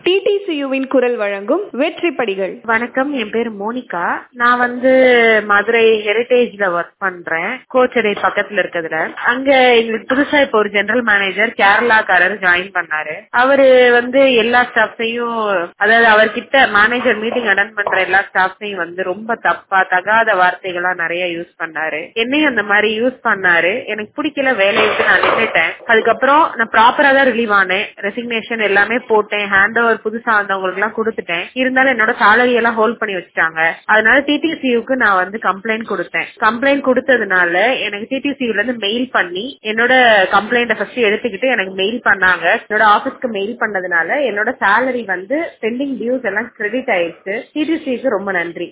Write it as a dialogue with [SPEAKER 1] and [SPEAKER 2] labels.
[SPEAKER 1] டிடிசியுவின் குரல் வழங்கும் வெற்றி படிகள்
[SPEAKER 2] வணக்கம் என் பேர் மோனிகா நான் வந்து மதுரை ஹெரிட்டேஜ்ல ஒர்க் பண்றேன் கோச்சடை பக்கத்துல இருக்கிறதுல அங்க எங்களுக்கு புதுசா இப்போ ஒரு ஜெனரல் மேனேஜர் கேரளாக்காரர் ஜாயின் பண்ணாரு அவரு வந்து எல்லா ஸ்டாஃப்ஸையும் அதாவது அவர்கிட்ட மேனேஜர் மீட்டிங் அட்டன் பண்ற எல்லா ஸ்டாஃப்ஸையும் வந்து ரொம்ப தப்பா தகாத வார்த்தைகளா நிறைய யூஸ் பண்ணாரு என்னையும் அந்த மாதிரி யூஸ் பண்ணாரு எனக்கு பிடிக்கல வேலையை விட்டு நான் நின்னுட்டேன் அதுக்கப்புறம் நான் ப்ராப்பரா தான் ரிலீவ் ஆனேன் ரெசிக்னேஷன் எல்லாமே போட்டேன் ஹேண்ட் ஓவர் புதுசா வந்தவங்களுக்கு எல்லாம் கொடுத்துட்டேன் இருந்தாலும் என்னோட சேலரி எல்லாம் ஹோல்ட் பண்ணி வச்சுட்டாங்க அதனால டிடிசியுக்கு நான் வந்து கம்ப்ளைண்ட் கொடுத்தேன் கம்ப்ளைண்ட் கொடுத்ததுனால எனக்கு டிடிசியூல இருந்து மெயில் பண்ணி என்னோட கம்ப்ளைண்ட ஃபர்ஸ்ட் எடுத்துக்கிட்டு எனக்கு மெயில் பண்ணாங்க என்னோட ஆபீஸ்க்கு மெயில் பண்ணதுனால என்னோட சேலரி வந்து பெண்டிங் டியூஸ் எல்லாம் கிரெடிட் ஆயிடுச்சு டிடிசிக்கு ரொம்ப நன்றி